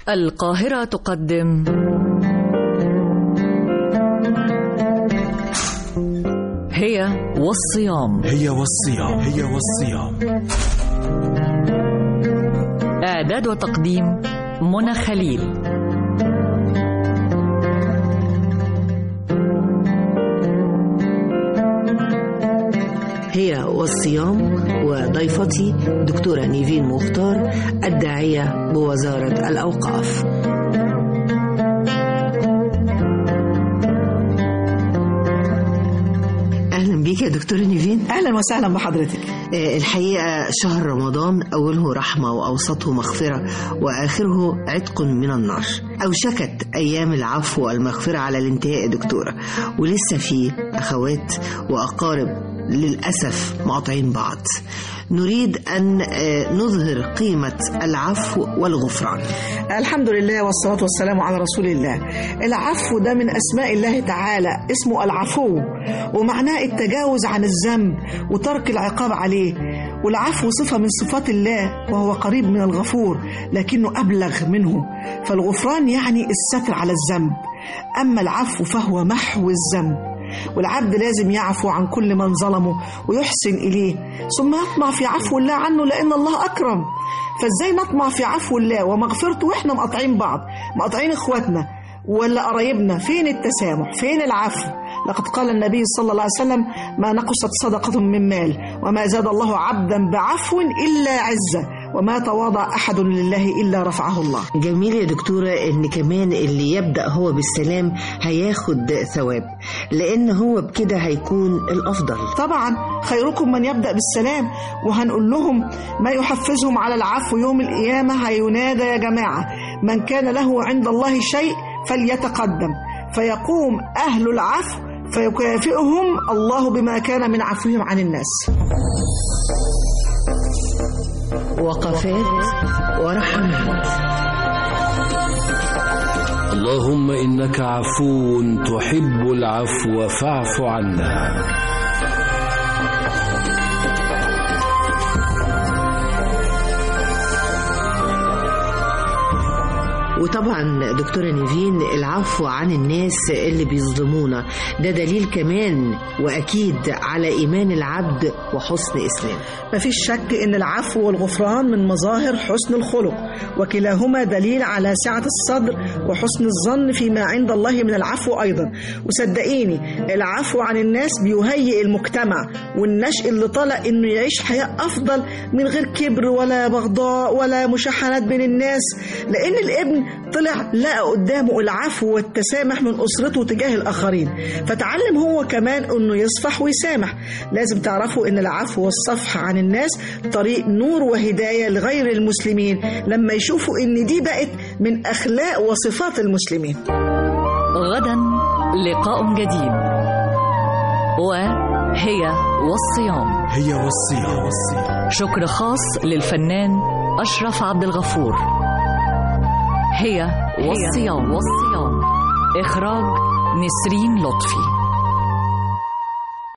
القاهرة تقدم هي والصيام هي والصيام هي والصيام إعداد وتقديم منى خليل هي والصيام وضيفتي دكتورة نيفين مختار الداعية بوزارة الأوقاف أهلا بيك يا دكتورة نيفين اهلا وسهلا بحضرتك آه، الحقيقة شهر رمضان أوله رحمة وأوسطه مغفرة وآخره عتق من النار أوشكت أيام العفو والمغفرة على الانتهاء يا دكتورة ولسه في أخوات وأقارب للأسف مقاطعين بعض نريد أن آه، نظهر قيمة العفو والغفران الحمد لله والصلاة والسلام على رسول الله العفو ده من أسماء الله تعالى اسمه العفو ومعناه التجاوز عن الذنب وترك العقاب عليه والعفو صفة من صفات الله وهو قريب من الغفور لكنه أبلغ منه فالغفران يعني الستر على الذنب أما العفو فهو محو الذنب والعبد لازم يعفو عن كل من ظلمه ويحسن إليه ثم يطمع في عفو الله عنه لأن الله أكرم فإزاي نطمع في عفو الله ومغفرته وإحنا مقاطعين بعض مقاطعين إخواتنا ولا قرايبنا فين التسامح فين العفو لقد قال النبي صلى الله عليه وسلم ما نقصت صدقة من مال وما زاد الله عبدا بعفو إلا عزة وما تواضع أحد لله إلا رفعه الله جميل يا دكتورة إن كمان اللي يبدأ هو بالسلام هياخد ثواب لأن هو بكده هيكون الأفضل طبعا خيركم من يبدأ بالسلام وهنقول لهم ما يحفزهم على العفو يوم القيامة هينادى يا جماعة من كان له عند الله شيء فليتقدم فيقوم أهل العفو فيكافئهم الله بما كان من عفوهم عن الناس وقفات ورحمات اللهم إنك عفو تحب العفو فاعف عنا وطبعا دكتورة نيفين العفو عن الناس اللي بيظلمونا ده دليل كمان وأكيد على إيمان العبد وحسن إسلام مفيش شك ان العفو والغفران من مظاهر حسن الخلق وكلاهما دليل على سعة الصدر وحسن الظن فيما عند الله من العفو أيضا وصدقيني العفو عن الناس بيهيئ المجتمع والنشء اللي طالع انه يعيش حياة أفضل من غير كبر ولا بغضاء ولا مشاحنات بين الناس لأن الابن طلع لقى قدامه العفو والتسامح من أسرته تجاه الآخرين فتعلم هو كمان انه يصفح ويسامح لازم تعرفوا ان العفو والصفح عن الناس طريق نور وهداية لغير المسلمين لما يشوفوا ان دي بقت من اخلاق وصفات المسلمين غدا لقاء جديد وهي والصيام هي والصيام والصيام شكر خاص للفنان أشرف عبد الغفور هي والصيام والصيام إخراج نسرين لطفي